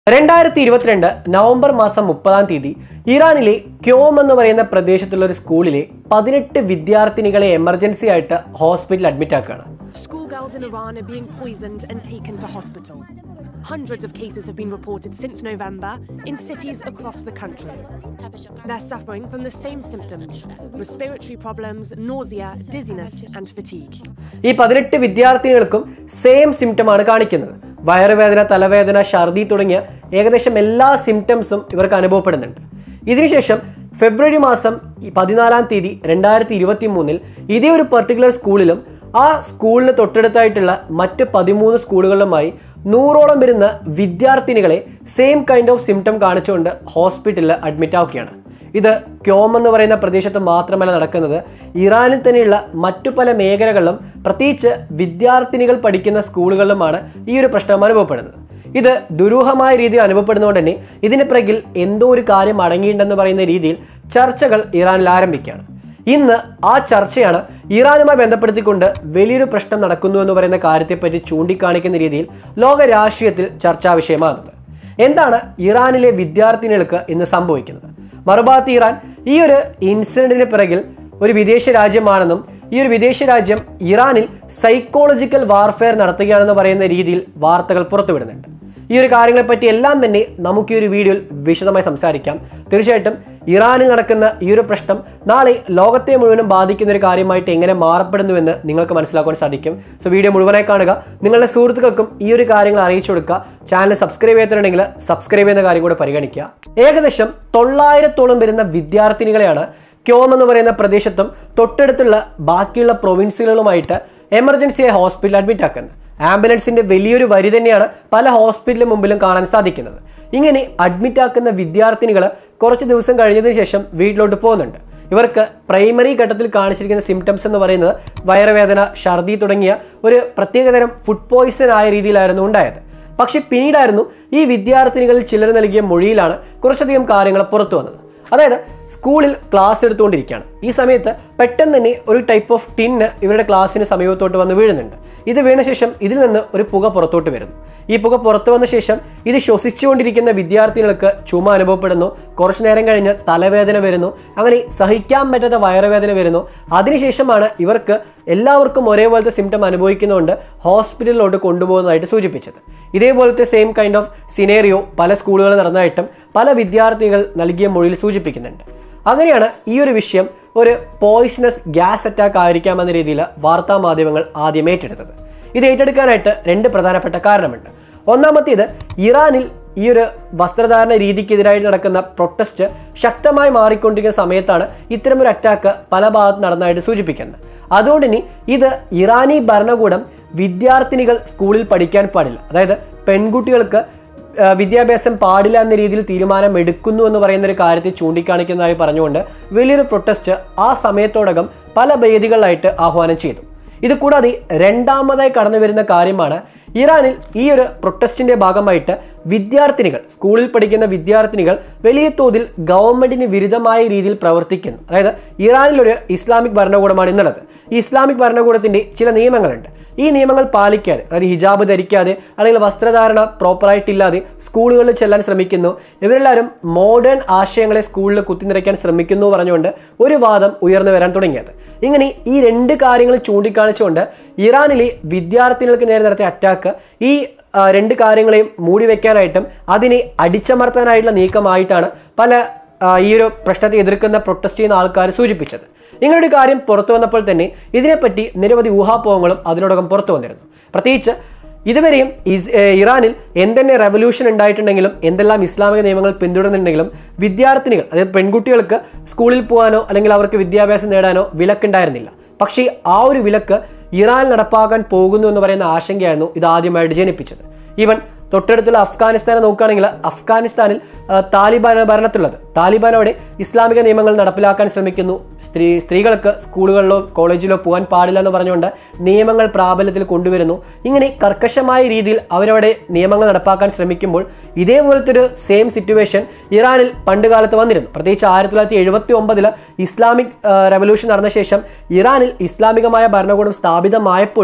രണ്ടായിരത്തി ഇരുപത്തിരണ്ട് നവംബർ മാസം മുപ്പതാം തീയതി ഇറാനിലെ ക്യോം എന്ന് പറയുന്ന പ്രദേശത്തുള്ള ഒരു സ്കൂളിലെ പതിനെട്ട് വിദ്യാർത്ഥിനികളെ എമർജൻസി ആയിട്ട് ഹോസ്പിറ്റലിൽ അഡ്മിറ്റ് ആക്കുകയാണ് Schoolgirls in Iran are being poisoned and taken to hospital. Hundreds of cases have been reported since November in cities across the country. They're suffering from the same symptoms respiratory problems, nausea, dizziness, and fatigue. ഈ പതിനെട്ട് വിദ്യാർത്ഥിനികൾക്കും same സിംറ്റമാണ് കാണിക്കുന്നത് വയറുവേദന തലവേദന ഛർദി തുടങ്ങിയ ഏകദേശം എല്ലാ സിംറ്റംസും ഇവർക്ക് അനുഭവപ്പെടുന്നുണ്ട് ഇതിനുശേഷം ഫെബ്രുവരി മാസം ഈ പതിനാലാം തീയതി രണ്ടായിരത്തി ഇരുപത്തി മൂന്നിൽ ഇതേ ഒരു പെർട്ടിക്കുലർ സ്കൂളിലും ആ സ്കൂളിന് തൊട്ടടുത്തായിട്ടുള്ള മറ്റ് പതിമൂന്ന് സ്കൂളുകളിലുമായി നൂറോളം വരുന്ന വിദ്യാർത്ഥിനികളെ സെയിം കൈൻഡ് ഓഫ് സിംറ്റം കാണിച്ചുകൊണ്ട് ഹോസ്പിറ്റലിൽ അഡ്മിറ്റ് ആവുകയാണ് ഇത് ക്യോം എന്ന് പറയുന്ന പ്രദേശത്ത് മാത്രമല്ല നടക്കുന്നത് ഇറാനിൽ തന്നെയുള്ള മറ്റു പല മേഖലകളിലും പ്രത്യേകിച്ച് വിദ്യാർത്ഥിനികൾ പഠിക്കുന്ന സ്കൂളുകളിലുമാണ് ഈ ഒരു പ്രശ്നം അനുഭവപ്പെടുന്നത് ഇത് ദുരൂഹമായ രീതിയിൽ അനുഭവപ്പെടുന്നതുകൊണ്ട് തന്നെ ഇതിന് പിറകിൽ എന്തോ ഒരു കാര്യം അടങ്ങിയിട്ടുണ്ടെന്ന് പറയുന്ന രീതിയിൽ ചർച്ചകൾ ഇറാനിൽ ആരംഭിക്കുകയാണ് ഇന്ന് ആ ചർച്ചയാണ് ഇറാനുമായി ബന്ധപ്പെടുത്തിക്കൊണ്ട് വലിയൊരു പ്രശ്നം നടക്കുന്നു എന്ന് പറയുന്ന കാര്യത്തെപ്പറ്റി ചൂണ്ടിക്കാണിക്കുന്ന രീതിയിൽ ലോക രാഷ്ട്രീയത്തിൽ ചർച്ചാ വിഷയമാകുന്നത് എന്താണ് ഇറാനിലെ വിദ്യാർത്ഥിനികൾക്ക് ഇന്ന് സംഭവിക്കുന്നത് മറുഭാഗത്ത് ഇറാൻ ഈ ഒരു ഇൻസിഡന്റിന് പിറകിൽ ഒരു വിദേശ രാജ്യമാണെന്നും ഈ ഒരു വിദേശ രാജ്യം ഇറാനിൽ സൈക്കോളജിക്കൽ വാർഫെയർ നടത്തുകയാണെന്ന് പറയുന്ന രീതിയിൽ വാർത്തകൾ പുറത്തുവിടുന്നുണ്ട് ഈ ഒരു കാര്യങ്ങളെപ്പറ്റി എല്ലാം തന്നെ നമുക്ക് ഈ ഒരു വീഡിയോയിൽ വിശദമായി സംസാരിക്കാം തീർച്ചയായിട്ടും ഇറാനിൽ നടക്കുന്ന ഈ ഒരു പ്രശ്നം നാളെ ലോകത്തെ മുഴുവനും ബാധിക്കുന്ന ഒരു കാര്യമായിട്ട് എങ്ങനെ മാറപ്പെടുന്നുവെന്ന് നിങ്ങൾക്ക് മനസ്സിലാക്കാൻ സാധിക്കും സോ വീഡിയോ മുഴുവനായി കാണുക നിങ്ങളുടെ സുഹൃത്തുക്കൾക്കും ഈ ഒരു കാര്യങ്ങൾ അറിയിച്ചു കൊടുക്കുക ചാനൽ സബ്സ്ക്രൈബ് ചെയ്തിട്ടുണ്ടെങ്കിൽ സബ്സ്ക്രൈബ് ചെയ്യുന്ന കാര്യം കൂടെ പരിഗണിക്കുക ഏകദേശം തൊള്ളായിരത്തോളം വരുന്ന വിദ്യാർത്ഥിനികളെയാണ് ക്യോം എന്ന് പറയുന്ന പ്രദേശത്തും തൊട്ടടുത്തുള്ള ബാക്കിയുള്ള പ്രൊവിൻസുകളുമായിട്ട് എമർജൻസിയായി ഹോസ്പിറ്റലിൽ അഡ്മിറ്റ് ആക്കുന്നത് ആംബുലൻസിന്റെ വലിയൊരു വരി തന്നെയാണ് പല ഹോസ്പിറ്റലിന് മുമ്പിലും കാണാൻ സാധിക്കുന്നത് ഇങ്ങനെ അഡ്മിറ്റ് ആക്കുന്ന വിദ്യാർത്ഥിനികൾ കുറച്ച് ദിവസം കഴിഞ്ഞതിന് ശേഷം വീട്ടിലോട്ട് പോകുന്നുണ്ട് ഇവർക്ക് പ്രൈമറി ഘട്ടത്തിൽ കാണിച്ചിരിക്കുന്ന സിംറ്റംസ് എന്ന് പറയുന്നത് വയറുവേദന ഛർദി തുടങ്ങിയ ഒരു പ്രത്യേകതരം ഫുഡ് പോയിസൺ ആയ രീതിയിലായിരുന്നു ഉണ്ടായത് പക്ഷെ പിന്നീടായിരുന്നു ഈ വിദ്യാർത്ഥിനികളിൽ ചിലർ നൽകിയ മൊഴിയിലാണ് കുറച്ചധികം കാര്യങ്ങൾ പുറത്തു വന്നത് അതായത് സ്കൂളിൽ ക്ലാസ് എടുത്തുകൊണ്ടിരിക്കുകയാണ് ഈ സമയത്ത് പെട്ടെന്ന് തന്നെ ഒരു ടൈപ്പ് ഓഫ് ടിന്ന് ഇവരുടെ ക്ലാസ്സിന് സമീപത്തോട്ട് വന്ന് വീഴുന്നുണ്ട് ഇത് വീണ ശേഷം ഇതിൽ നിന്ന് ഒരു പുക പുറത്തോട്ട് വരുന്നു ഈ പുക പുറത്തു വന്ന ശേഷം ഇത് ശ്വസിച്ചുകൊണ്ടിരിക്കുന്ന വിദ്യാർത്ഥികൾക്ക് ചുമ അനുഭവപ്പെടുന്നു കുറച്ചു നേരം കഴിഞ്ഞ് തലവേദന വരുന്നു അങ്ങനെ സഹിക്കാൻ പറ്റാത്ത വയറുവേദന വരുന്നു അതിനുശേഷമാണ് ഇവർക്ക് എല്ലാവർക്കും ഒരേപോലത്തെ സിംറ്റം അനുഭവിക്കുന്നതുകൊണ്ട് ഹോസ്പിറ്റലിലോട്ട് കൊണ്ടുപോകുന്നതായിട്ട് സൂചിപ്പിച്ചത് ഇതേപോലത്തെ സെയിം കൈൻഡ് ഓഫ് സിനേറിയോ പല സ്കൂളുകളിൽ നടന്നതായിട്ടും പല വിദ്യാർത്ഥികൾ നൽകിയ മൊഴിയിൽ സൂചിപ്പിക്കുന്നുണ്ട് അങ്ങനെയാണ് ഈ ഒരു വിഷയം ഒരു പോയിസണസ് ഗ്യാസ് അറ്റാക്ക് ആയിരിക്കാമെന്ന രീതിയിൽ വാർത്താ മാധ്യമങ്ങൾ ആദ്യം ഏറ്റെടുത്തത് ഇത് ഏറ്റെടുക്കാനായിട്ട് രണ്ട് പ്രധാനപ്പെട്ട കാരണമുണ്ട് ഒന്നാമത്തേത് ഇറാനിൽ ഈ ഒരു വസ്ത്രധാരണ രീതിക്കെതിരായി നടക്കുന്ന പ്രൊട്ടസ്റ്റ് ശക്തമായി മാറിക്കൊണ്ടിരിക്കുന്ന സമയത്താണ് ഇത്തരമൊരു അറ്റാക്ക് പല ഭാഗത്ത് നടന്നതായിട്ട് സൂചിപ്പിക്കുന്നത് അതുകൊണ്ട് ഇനി ഇത് ഇറാനി ഭരണകൂടം വിദ്യാർത്ഥിനികൾ സ്കൂളിൽ പഠിക്കാൻ പാടില്ല അതായത് പെൺകുട്ടികൾക്ക് ആ, വിദ്യാഭ്യാസം പാടില്ല എന്ന രീതിയിൽ തീരുമാനം എടുക്കുന്നു എന്ന് പറയുന്ന ഒരു കാര്യത്തെ ചൂണ്ടിക്കാണിക്കുന്നതായി പറഞ്ഞുകൊണ്ട് വലിയൊരു പ്രൊട്ടസ്റ്റ് ആ സമയത്തോടകം പല വേദികളിലായിട്ട് ആഹ്വാനം ചെയ്തു ഇത് കൂടാതെ രണ്ടാമതായി കടന്നു വരുന്ന കാര്യമാണ് ഇറാനിൽ ഈ ഒരു പ്രൊട്ടസ്റ്റിന്റെ ഭാഗമായിട്ട് വിദ്യാർത്ഥിനികൾ സ്കൂളിൽ പഠിക്കുന്ന വിദ്യാർത്ഥിനികൾ വലിയ തോതിൽ ഗവൺമെന്റിന് വിരുദ്ധമായ രീതിയിൽ പ്രവർത്തിക്കുന്നു അതായത് ഇറാനിൽ ഒരു ഇസ്ലാമിക് ഭരണകൂടമാണ് ഇന്നുള്ളത് ഈ ഇസ്ലാമിക് ഭരണകൂടത്തിന്റെ ചില നിയമങ്ങളുണ്ട് ഈ നിയമങ്ങൾ പാലിക്കാതെ അതായത് ഹിജാബ് ധരിക്കാതെ അല്ലെങ്കിൽ വസ്ത്രധാരണ പ്രോപ്പറായിട്ടില്ലാതെ സ്കൂളുകളിൽ ചെല്ലാൻ ശ്രമിക്കുന്നു ഇവരെല്ലാവരും മോഡേൺ ആശയങ്ങളെ സ്കൂളിൽ കുത്തിനിറയ്ക്കാൻ ശ്രമിക്കുന്നു പറഞ്ഞുകൊണ്ട് ഒരു വാദം ഉയർന്നു വരാൻ തുടങ്ങിയത് ഇങ്ങനെ ഈ രണ്ട് കാര്യങ്ങൾ ചൂണ്ടിക്കാണിച്ചുകൊണ്ട് ഇറാനിലെ വിദ്യാർത്ഥികൾക്ക് നേരെ നടത്തിയ അറ്റാക്ക് ഈ ആ, രണ്ട് കാര്യങ്ങളെയും മൂടി വെക്കാനായിട്ടും അതിനെ അടിച്ചമർത്താനായിട്ടുള്ള നീക്കമായിട്ടാണ് പല ആ, ഈ ഒരു പ്രശ്നത്തെ എതിർക്കുന്ന പ്രൊട്ടസ്റ്റ് ചെയ്യുന്ന ആൾക്കാർ സൂചിപ്പിച്ചത് ഇങ്ങനൊരു കാര്യം പുറത്തു വന്നപ്പോൾ തന്നെ ഇതിനെപ്പറ്റി നിരവധി ഊഹാപോഹങ്ങളും അതിനോടകം പുറത്തു വന്നിരുന്നു പ്രത്യേകിച്ച് ഇതുവരെയും ഇസ് ഏർ ഇറാനിൽ എന്തെന്നെ റെവല്യൂഷൻ ഉണ്ടായിട്ടുണ്ടെങ്കിലും എന്തെല്ലാം ഇസ്ലാമിക നിയമങ്ങൾ പിന്തുടരുന്നുണ്ടെങ്കിലും വിദ്യാർത്ഥിനികൾ അതായത് പെൺകുട്ടികൾക്ക് സ്കൂളിൽ പോകാനോ അല്ലെങ്കിൽ അവർക്ക് വിദ്യാഭ്യാസം നേടാനോ വിലക്കുണ്ടായിരുന്നില്ല പക്ഷേ ആ ഒരു വിലക്ക് ഇറാനിൽ നടപ്പാക്കാൻ പോകുന്നു എന്ന് പറയുന്ന ആശങ്കയായിരുന്നു ഇത് ആദ്യമായിട്ട് ജനിപ്പിച്ചത് ഈവൻ തൊട്ടടുത്തുള്ള അഫ്ഗാനിസ്ഥാനെ നോക്കുകയാണെങ്കിൽ അഫ്ഗാനിസ്ഥാനിൽ ആ, താലിബാൻ ഭരണത്തിലുള്ളത് താലിബാൻ അവിടെ ഇസ്ലാമിക നിയമങ്ങൾ നടപ്പിലാക്കാൻ ശ്രമിക്കുന്നു സ്ത്രീ സ്ത്രീകൾക്ക് സ്കൂളുകളിലോ കോളേജിലോ പോകാൻ പാടില്ല എന്ന് പറഞ്ഞുകൊണ്ട് നിയമങ്ങൾ പ്രാബല്യത്തിൽ കൊണ്ടുവരുന്നു ഇങ്ങനെ കർക്കശമായ രീതിയിൽ അവരവിടെ നിയമങ്ങൾ നടപ്പാക്കാൻ ശ്രമിക്കുമ്പോൾ ഇതേപോലത്തെ ഒരു സെയിം സിറ്റുവേഷൻ ഇറാനിൽ പണ്ട് കാലത്ത് വന്നിരുന്നു പ്രത്യേകിച്ച് ആയിരത്തി തൊള്ളായിരത്തി എഴുപത്തി ഒമ്പതിൽ ഇസ്ലാമിക് റെവല്യൂഷൻ നടന്ന ശേഷം ഇറാനിൽ ഇസ്ലാമികമായ ഭരണകൂടം സ്ഥാപിതമായപ്പോഴും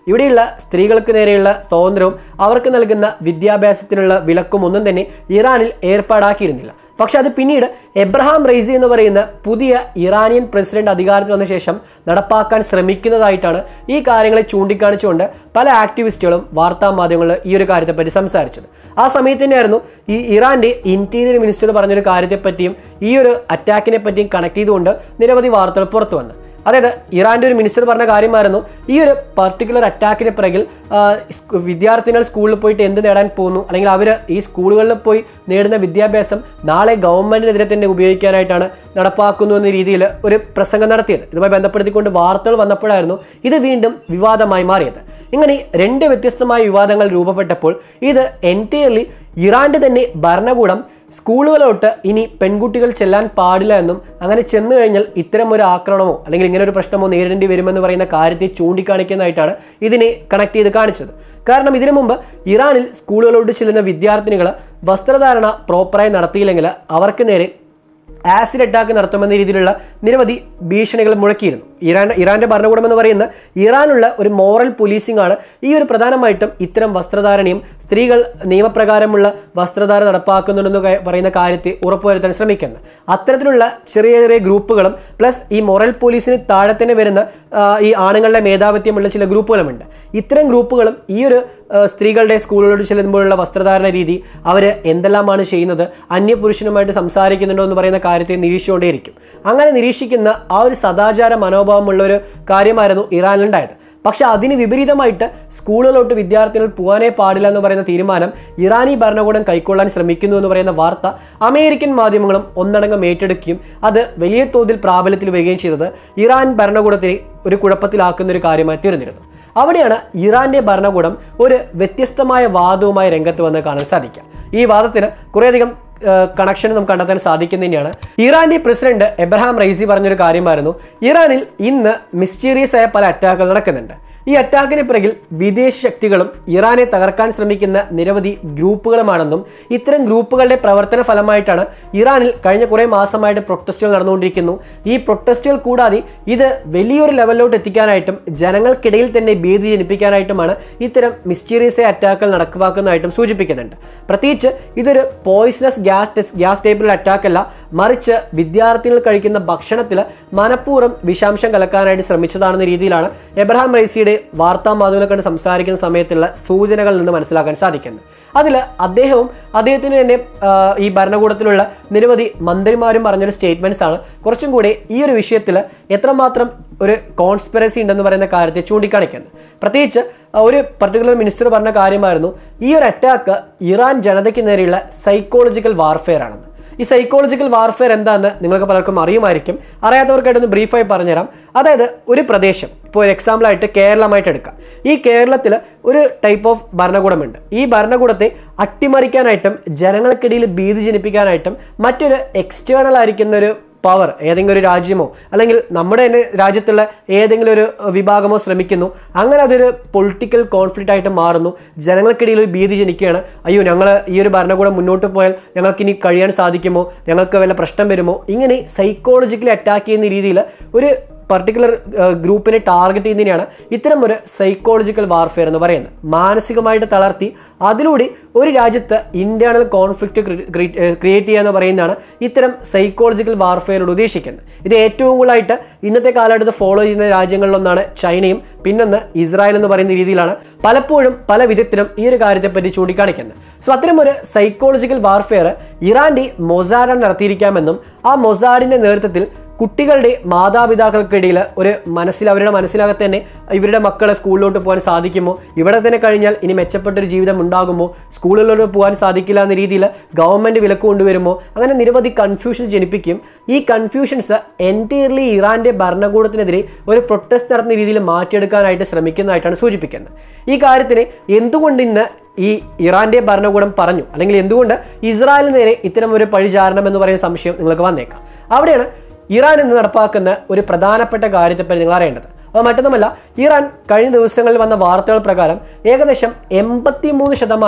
ഇവിടെയുള്ള സ്ത്രീകൾക്ക് നേരെയുള്ള സ്വാതന്ത്ര്യവും അവർക്ക് നൽകുന്ന വിദ്യാഭ്യാസത്തിനുള്ള വിലക്കും ഒന്നും തന്നെ ഇറാനിൽ ഏർപ്പാടാക്കിയിരുന്നില്ല പക്ഷെ അത് പിന്നീട് എബ്രഹാം റൈസി എന്ന് പറയുന്ന പുതിയ ഇറാനിയൻ പ്രസിഡന്റ് അധികാരത്തിൽ വന്ന ശേഷം നടപ്പാക്കാൻ ശ്രമിക്കുന്നതായിട്ടാണ് ഈ കാര്യങ്ങളെ ചൂണ്ടിക്കാണിച്ചുകൊണ്ട് പല ആക്ടിവിസ്റ്റുകളും വാർത്താ മാധ്യമങ്ങളിൽ ഈ ഒരു കാര്യത്തെപ്പറ്റി സംസാരിച്ചത് ആ സമയത്ത് തന്നെയായിരുന്നു ഈ ഇറാന്റെ ഇന്റീരിയർ മിനിസ്റ്റർ പറഞ്ഞൊരു കാര്യത്തെപ്പറ്റിയും ഈ ഒരു അറ്റാക്കിനെ പറ്റിയും കണക്ട് ചെയ്തുകൊണ്ട് നിരവധി വാർത്തകൾ പുറത്തു വന്നു അതായത് ഇറാന്റെ ഒരു മിനിസ്റ്റർ പറഞ്ഞ കാര്യമായിരുന്നു ഈ ഒരു പർട്ടിക്കുലർ അറ്റാക്കിന് പിറകിൽ ആ, സ്കൂ- വിദ്യാർത്ഥികൾ സ്കൂളിൽ പോയിട്ട് എന്ത് നേടാൻ പോകുന്നു അല്ലെങ്കിൽ അവർ ഈ സ്കൂളുകളിൽ പോയി നേടുന്ന വിദ്യാഭ്യാസം നാളെ ഗവൺമെന്റിനെതിരെ തന്നെ ഉപയോഗിക്കാനായിട്ടാണ് നടപ്പാക്കുന്നു എന്ന രീതിയിൽ ഒരു പ്രസംഗം നടത്തിയത് ഇതുമായി ബന്ധപ്പെടുത്തിക്കൊണ്ട് വാർത്തകൾ വന്നപ്പോഴായിരുന്നു ഇത് വീണ്ടും വിവാദമായി മാറിയത് ഇങ്ങനെ രണ്ട് വ്യത്യസ്തമായ വിവാദങ്ങൾ രൂപപ്പെട്ടപ്പോൾ ഇത് എൻറ്റയർലി ഇറാന്റെ തന്നെ ഭരണകൂടം സ്കൂളുകളിലോട്ട് ഇനി പെൺകുട്ടികൾ ചെല്ലാൻ പാടില്ല എന്നും അങ്ങനെ ചെന്നു കഴിഞ്ഞാൽ ഇത്തരം ഒരു ആക്രമണമോ അല്ലെങ്കിൽ ഇങ്ങനെ ഒരു പ്രശ്നമോ നേരിടേണ്ടി വരുമെന്ന് പറയുന്ന കാര്യത്തെ ചൂണ്ടിക്കാണിക്കുന്നതായിട്ടാണ് ഇതിനെ കണക്ട് ചെയ്ത് കാണിച്ചത് കാരണം ഇതിനു മുമ്പ് ഇറാനിൽ സ്കൂളുകളിലോട്ട് ചെല്ലുന്ന വിദ്യാർത്ഥിനികൾ വസ്ത്രധാരണ പ്രോപ്പറായി നടത്തിയില്ലെങ്കിൽ അവർക്ക് നേരെ ആസിഡ് അറ്റാക്ക് നടത്തുമെന്ന രീതിയിലുള്ള നിരവധി ഭീഷണികൾ മുഴക്കിയിരുന്നു ഇറാൻ ഇറാന്റെ ഭരണകൂടം എന്ന് പറയുന്ന ഇറാനുള്ള ഒരു മോറൽ പോലീസിംഗ് ആണ് ഈ ഒരു പ്രധാനമായിട്ടും ഇത്തരം വസ്ത്രധാരണയും സ്ത്രീകൾ നിയമപ്രകാരമുള്ള വസ്ത്രധാരണ നടപ്പാക്കുന്നുണ്ടെന്ന് ക- പറയുന്ന കാര്യത്തെ ഉറപ്പുവരുത്താൻ ശ്രമിക്കുന്നത് അത്തരത്തിലുള്ള ചെറിയ ചെറിയ ഗ്രൂപ്പുകളും പ്ലസ് ഈ മൊറൽ പോലീസിന് താഴെ തന്നെ വരുന്ന ആ, ഈ ആണുങ്ങളുടെ മേധാവിത്വമുള്ള ചില ഗ്രൂപ്പുകളുമുണ്ട് ഇത്തരം ഗ്രൂപ്പുകളും ഈ ഒരു ആ, സ്ത്രീകളുടെ സ്കൂളുകളിൽ ചെല്ലുമ്പോഴുള്ള വസ്ത്രധാരണ രീതി അവർ എന്തെല്ലാമാണ് ചെയ്യുന്നത് അന്യപുരുഷനുമായിട്ട് സംസാരിക്കുന്നുണ്ടോ എന്ന് പറയുന്ന കാര്യത്തെ നിരീക്ഷിച്ചുകൊണ്ടേയിരിക്കും അങ്ങനെ നിരീക്ഷിക്കുന്ന ആ ഒരു സദാചാര മനോഭാവമുള്ള ഒരു കാര്യമായിരുന്നു ഇറാനിലുണ്ടായത് പക്ഷെ അതിന് വിപരീതമായിട്ട് സ്കൂളുകളിലോട്ട് വിദ്യാർത്ഥികൾ പോകാനേ പാടില്ല എന്ന് പറയുന്ന തീരുമാനം ഇറാനി ഭരണകൂടം കൈക്കൊള്ളാൻ ശ്രമിക്കുന്നു എന്ന് പറയുന്ന വാർത്ത അമേരിക്കൻ മാധ്യമങ്ങളും ഒന്നടങ്കം ഏറ്റെടുക്കുകയും അത് വലിയ തോതിൽ പ്രാബല്യത്തിൽ വരികയും ചെയ്തത് ഇറാൻ ഭരണകൂടത്തെ ഒരു കുഴപ്പത്തിലാക്കുന്ന ഒരു കാര്യമായി തീർന്നിരുന്നു അവിടെയാണ് ഇറാന്റെ ഭരണകൂടം ഒരു വ്യത്യസ്തമായ വാദവുമായി രംഗത്ത് വന്ന് കാണാൻ സാധിക്കുക ഈ വാദത്തിന് കുറേയധികം കണക്ഷൻ നമുക്ക് കണ്ടെത്താൻ സാധിക്കുന്നതന്നെയാണ് ഇറാന്റെ പ്രസിഡന്റ് എബ്രഹാം റൈസി പറഞ്ഞൊരു കാര്യമായിരുന്നു ഇറാനിൽ ഇന്ന് മിസ്റ്റീരിയസ് ആയ പല അറ്റാക്കുകൾ നടക്കുന്നുണ്ട് ഈ അറ്റാക്കിന് പിറകിൽ വിദേശ ശക്തികളും ഇറാനെ തകർക്കാൻ ശ്രമിക്കുന്ന നിരവധി ഗ്രൂപ്പുകളുമാണെന്നും ഇത്തരം ഗ്രൂപ്പുകളുടെ പ്രവർത്തന ഫലമായിട്ടാണ് ഇറാനിൽ കഴിഞ്ഞ കുറേ മാസമായിട്ട് പ്രൊട്ടസ്റ്റുകൾ നടന്നുകൊണ്ടിരിക്കുന്നു ഈ പ്രൊട്ടസ്റ്റുകൾ കൂടാതെ ഇത് വലിയൊരു ലെവലിലോട്ട് എത്തിക്കാനായിട്ടും ജനങ്ങൾക്കിടയിൽ തന്നെ ഭീതി ജനിപ്പിക്കാനായിട്ടുമാണ് ഇത്തരം മിസ്റ്റീരിയസ് അറ്റാക്കുകൾ നടപ്പാക്കുന്നതായിട്ടും സൂചിപ്പിക്കുന്നുണ്ട് പ്രത്യേകിച്ച് ഇതൊരു പോയിസണസ് ഗ്യാസ് ഗ്യാസ് ടൈപ്പിലുള്ള അറ്റാക്ക് അല്ല മറിച്ച് വിദ്യാർത്ഥികൾ കഴിക്കുന്ന ഭക്ഷണത്തിൽ മനഃപൂർവ്വം വിഷാംശം കലക്കാനായിട്ട് ശ്രമിച്ചതാണെന്ന രീതിയിലാണ് എബ്രഹാം റൈസിയുടെ വാർത്താ മാധ്യമങ്ങളെ കണ്ട് സംസാരിക്കുന്ന സമയത്തുള്ള സൂചനകളിൽ നിന്ന് മനസ്സിലാക്കാൻ സാധിക്കുന്നത് അതിൽ അദ്ദേഹവും അദ്ദേഹത്തിന് തന്നെ ആ, ഈ ഭരണകൂടത്തിലുള്ള നിരവധി മന്ത്രിമാരും പറഞ്ഞൊരു സ്റ്റേറ്റ്മെന്റ്സ് ആണ് കുറച്ചും കൂടി ഈ ഒരു വിഷയത്തിൽ എത്രമാത്രം ഒരു കോൺസ്പിറസി ഉണ്ടെന്ന് പറയുന്ന കാര്യത്തെ ചൂണ്ടിക്കാണിക്കുന്നത് പ്രത്യേകിച്ച് ആ, ഒരു പർട്ടിക്കുലർ മിനിസ്റ്റർ പറഞ്ഞ കാര്യമായിരുന്നു ഈ ഒരു അറ്റാക്ക് ഇറാൻ ജനതയ്ക്ക് നേരെയുള്ള സൈക്കോളജിക്കൽ വാർഫെയർ ആണെന്ന് ഈ സൈക്കോളജിക്കൽ വാർഫെയർ എന്താണെന്ന് നിങ്ങൾക്ക് പലർക്കും അറിയുമായിരിക്കും അറിയാത്തവർക്കായിട്ടൊന്ന് ബ്രീഫായി പറഞ്ഞുതരാം അതായത് ഒരു പ്രദേശം ഇപ്പോൾ ഒരു എക്സാമ്പിളായിട്ട് കേരളമായിട്ട് എടുക്കാം ഈ കേരളത്തിൽ ഒരു ടൈപ്പ് ഓഫ് ഭരണകൂടമുണ്ട് ഈ ഭരണകൂടത്തെ അട്ടിമറിക്കാനായിട്ടും ജനങ്ങൾക്കിടയിൽ ഭീതി ജനിപ്പിക്കാനായിട്ടും മറ്റൊരു എക്സ്റ്റേണൽ ആയിരിക്കുന്ന ഒരു പവർ ഏതെങ്കിലും ഒരു രാജ്യമോ അല്ലെങ്കിൽ നമ്മുടെ തന്നെ രാജ്യത്തുള്ള ഏതെങ്കിലും ഒരു വിഭാഗമോ ശ്രമിക്കുന്നു അങ്ങനെ അതൊരു പൊളിറ്റിക്കൽ കോൺഫ്ലിക്റ്റ് ആയിട്ട് മാറുന്നു ജനങ്ങൾക്കിടയിൽ ഒരു ഭീതി ജനിക്കുകയാണ് അയ്യോ ഞങ്ങൾ ഈ ഒരു ഭരണകൂടം മുന്നോട്ട് പോയാൽ ഞങ്ങൾക്ക് ഇനി കഴിയാൻ സാധിക്കുമോ ഞങ്ങൾക്ക് വല്ല പ്രശ്നം വരുമോ ഇങ്ങനെ സൈക്കോളജിക്കലി അറ്റാക്ക് ചെയ്യുന്ന രീതിയിൽ ഒരു പർട്ടിക്കുലർ ഗ്രൂപ്പിനെ ടാർഗറ്റ് ചെയ്യുന്നതിനെയാണ് ഇത്തരം ഒരു സൈക്കോളജിക്കൽ വാർഫെയർ എന്ന് പറയുന്നത് മാനസികമായിട്ട് തളർത്തി അതിലൂടെ ഒരു രാജ്യത്ത് ഇന്റേണൽ കോൺഫ്ലിക്റ്റ് ക്രിയേറ്റ് ചെയ്യുക എന്ന് പറയുന്നതാണ് ഇത്തരം സൈക്കോളജിക്കൽ വാർഫെയറോട് ഉദ്ദേശിക്കുന്നത് ഇത് ഏറ്റവും കൂടുതലായിട്ട് ഇന്നത്തെ കാലഘട്ടത്തിൽ ഫോളോ ചെയ്യുന്ന രാജ്യങ്ങളിലൊന്നാണ് ചൈനയും പിന്നൊന്ന് ഇസ്രായേൽ എന്ന് പറയുന്ന രീതിയിലാണ് പലപ്പോഴും പല വിധത്തിലും ഈ ഒരു കാര്യത്തെപ്പറ്റി ചൂണ്ടിക്കാണിക്കുന്നത് സോ അത്തരം ഒരു സൈക്കോളജിക്കൽ വാർഫെയർ ഇറാന്റെ മൊസാഡ് നടത്തിയിരിക്കാമെന്നും ആ മൊസാഡിന്റെ നേതൃത്വത്തിൽ കുട്ടികളുടെ മാതാപിതാക്കൾക്കിടയിൽ ഒരു മനസ്സിൽ അവരുടെ മനസ്സിനകത്ത് തന്നെ ഇവരുടെ മക്കളെ സ്കൂളിലോട്ട് പോകാൻ സാധിക്കുമോ ഇവിടെ തന്നെ കഴിഞ്ഞാൽ ഇനി മെച്ചപ്പെട്ടൊരു ജീവിതം ഉണ്ടാകുമോ സ്കൂളുകളിലോട്ട് പോകാൻ സാധിക്കില്ല എന്ന രീതിയിൽ ഗവൺമെന്റ് വിലക്ക് കൊണ്ടുവരുമോ അങ്ങനെ നിരവധി കൺഫ്യൂഷൻസ് ജനിപ്പിക്കും ഈ കൺഫ്യൂഷൻസ് എൻറ്റയർലി ഇറാന്റെ ഭരണകൂടത്തിനെതിരെ ഒരു പ്രൊട്ടസ്റ്റ് നടത്തുന്ന രീതിയിൽ മാറ്റിയെടുക്കാനായിട്ട് ശ്രമിക്കുന്നതായിട്ടാണ് സൂചിപ്പിക്കുന്നത് ഈ കാര്യത്തിന് എന്തുകൊണ്ട് ഇന്ന് ഈ ഇറാന്റെ ഭരണകൂടം പറഞ്ഞു അല്ലെങ്കിൽ എന്തുകൊണ്ട് ഇസ്രായേലിന് നേരെ ഇത്തരം ഒരു പഴിചാരണം എന്ന് പറയുന്ന സംശയം നിങ്ങൾക്ക് വന്നേക്കാം അവിടെയാണ് ഇറാൻ ഇന്ന് നടപ്പാക്കുന്ന ഒരു പ്രധാനപ്പെട്ട കാര്യത്തെപ്പറ്റി നിങ്ങൾ അറിയേണ്ടത് അത് മറ്റൊന്നുമല്ല ഇറാൻ കഴിഞ്ഞ ദിവസങ്ങളിൽ വന്ന വാർത്തകൾ പ്രകാരം ഏകദേശം എൺപത്തി മൂന്ന് ശതമാനം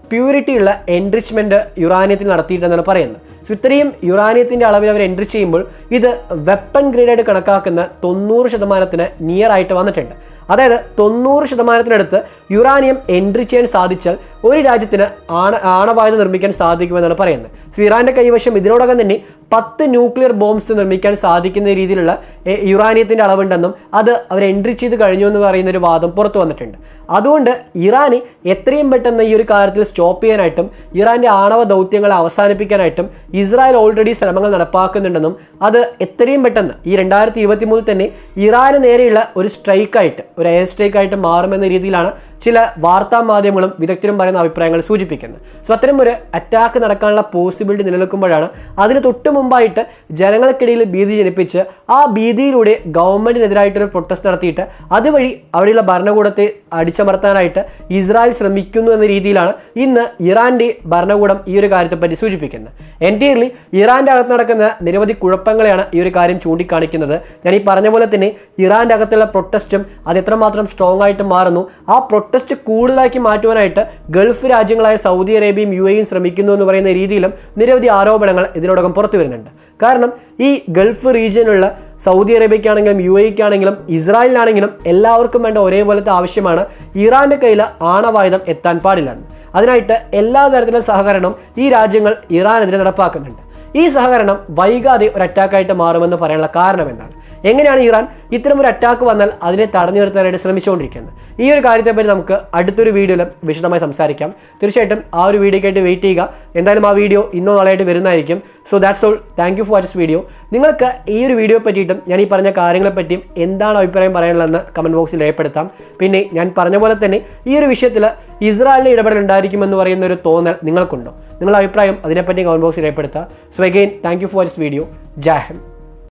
പ്യൂരിറ്റി ഉള്ള എൻറിച്ച്മെന്റ് യുറാനിയത്തിൽ നടത്തിയിട്ടുണ്ടെന്നാണ് പറയുന്നത് സോ ഇത്രയും യുറാനിയത്തിന്റെ അളവിൽ അവർ എൻട്രി ചെയ്യുമ്പോൾ ഇത് വെപ്പൺ ഗ്രേഡായിട്ട് കണക്കാക്കുന്ന തൊണ്ണൂറ് ശതമാനത്തിന് നിയർ ആയിട്ട് വന്നിട്ടുണ്ട് അതായത് തൊണ്ണൂറ് ശതമാനത്തിനടുത്ത് യുറാനിയം എൻട്രി ചെയ്യാൻ സാധിച്ചാൽ ഒരു രാജ്യത്തിന് ആണ ആണവായുധം നിർമ്മിക്കാൻ സാധിക്കുമെന്നാണ് പറയുന്നത് സോ ഇറാന്റെ കൈവശം ഇതിനോടകം തന്നെ പത്ത് ന്യൂക്ലിയർ ബോംബ്സ് നിർമ്മിക്കാൻ സാധിക്കുന്ന രീതിയിലുള്ള എ, യുറാനിയത്തിന്റെ അളവുണ്ടെന്നും അത് അവർ എൻട്രി ചെയ്ത് കഴിഞ്ഞു എന്ന് പറയുന്ന ഒരു വാദം പുറത്തു വന്നിട്ടുണ്ട് അതുകൊണ്ട് ഇറാന് എത്രയും പെട്ടെന്ന് ഈ ഒരു കാര്യത്തിൽ സ്റ്റോപ്പ് ചെയ്യാനായിട്ടും ഇറാന്റെ ആണവ ദൗത്യങ്ങളെ അവസാനിപ്പിക്കാനായിട്ടും ഇസ്രായേൽ ഓൾറെഡി ശ്രമങ്ങൾ നടപ്പാക്കുന്നുണ്ടെന്നും അത് എത്രയും പെട്ടെന്ന് ഈ രണ്ടായിരത്തി ഇരുപത്തി മൂന്നിൽ തന്നെ ഇറാന് നേരെയുള്ള ഒരു സ്ട്രൈക്കായിട്ട് ഒരു എയർ സ്ട്രൈക്കായിട്ട് മാറുമെന്ന രീതിയിലാണ് ചില വാർത്താ മാധ്യമങ്ങളും വിദഗ്ധരും പറയുന്ന അഭിപ്രായങ്ങൾ സൂചിപ്പിക്കുന്നത് സോ അത്തരം ഒരു അറ്റാക്ക് നടക്കാനുള്ള പോസിബിലിറ്റി നിലനിൽക്കുമ്പോഴാണ് അതിന് തൊട്ട് മുമ്പായിട്ട് ജനങ്ങൾക്കിടയിൽ ഭീതി ജനിപ്പിച്ച് ആ ഭീതിയിലൂടെ ഗവൺമെന്റിനെതിരായിട്ടൊരു പ്രൊട്ടസ്റ്റ് നടത്തിയിട്ട് അതുവഴി അവിടെയുള്ള ഭരണകൂടത്തെ അടിച്ചമർത്താനായിട്ട് ഇസ്രായേൽ ശ്രമിക്കുന്നു എന്ന രീതിയിലാണ് ഇന്ന് ഇറാന്റെ ഭരണകൂടം ഈ ഒരു കാര്യത്തെപ്പറ്റി സൂചിപ്പിക്കുന്നത് എൻറ്റയർലി ഇറാന്റെ അകത്ത് നടക്കുന്ന നിരവധി കുഴപ്പങ്ങളെയാണ് ഈ ഒരു കാര്യം ചൂണ്ടിക്കാണിക്കുന്നത് ഞാൻ ഈ പറഞ്ഞ പോലെ തന്നെ ഇറാന്റെ അകത്തുള്ള പ്രൊട്ടസ്റ്റും അത് എത്രമാത്രം സ്ട്രോങ് ആയിട്ട് മാറുന്നു ആ പ്രൊട്ടസ്റ്റ് കൂടുതലാക്കി മാറ്റുവാനായിട്ട് ഗൾഫ് രാജ്യങ്ങളായ സൗദി അറേബ്യയും യു എയും ശ്രമിക്കുന്നു എന്ന് പറയുന്ന രീതിയിലും നിരവധി ആരോപണങ്ങൾ ഇതിനോടകം പുറത്തു വരുന്നുണ്ട് കാരണം ഈ ഗൾഫ് റീജിയനിലുള്ള സൗദി അറേബ്യക്കാണെങ്കിലും യു എക്കാണെങ്കിലും ഇസ്രായേലിനാണെങ്കിലും എല്ലാവർക്കും വേണ്ട ഒരേപോലത്തെ ആവശ്യമാണ് ഇറാന്റെ കയ്യിൽ ആണവായുധം എത്താൻ പാടില്ലെന്ന് അതിനായിട്ട് എല്ലാ തരത്തിലുള്ള സഹകരണവും ഈ രാജ്യങ്ങൾ ഇറാനെതിരെ നടപ്പാക്കുന്നുണ്ട് ഈ സഹകരണം വൈകാതെ ഒരു അറ്റാക്കായിട്ട് മാറുമെന്ന് പറയാനുള്ള കാരണം എന്താണ് എങ്ങനെയാണ് ഇറാൻ ഇത്തരം ഒരു അറ്റാക്ക് വന്നാൽ അതിനെ തടഞ്ഞു നിർത്താനായിട്ട് ശ്രമിച്ചുകൊണ്ടിരിക്കുന്നത് ഈ ഒരു കാര്യത്തെപ്പറ്റി നമുക്ക് അടുത്തൊരു വീഡിയോയിൽ വിശദമായി സംസാരിക്കാം തീർച്ചയായിട്ടും ആ ഒരു വീഡിയോക്കായിട്ട് വെയിറ്റ് ചെയ്യുക എന്തായാലും ആ വീഡിയോ ഇന്നോ നാളെയായിട്ട് വരുന്നതായിരിക്കും so that's all thank you for watch video നിങ്ങൾക്ക് ഈ ഒരു വീഡിയോ പറ്റിയിട്ടും ഞാൻ ഈ പറഞ്ഞ കാര്യങ്ങളെ പറ്റിയും എന്താണ് അഭിപ്രായം പറയാനുള്ളതെന്ന് കമൻറ്റ് ബോക്സിൽ രേഖപ്പെടുത്താം പിന്നെ ഞാൻ പറഞ്ഞ പോലെ തന്നെ ഈ ഒരു വിഷയത്തിൽ ഇസ്രായേലിൻ്റെ ഇടപെടൽ ഉണ്ടായിരിക്കുമെന്ന് പറയുന്ന ഒരു തോന്നൽ നിങ്ങൾക്കുണ്ടോ നിങ്ങളുടെ അഭിപ്രായം അതിനെപ്പറ്റി കമൻറ്റ് ബോക്സിൽ രേഖപ്പെടുത്തുക so again thank you for this video ജാഹൻ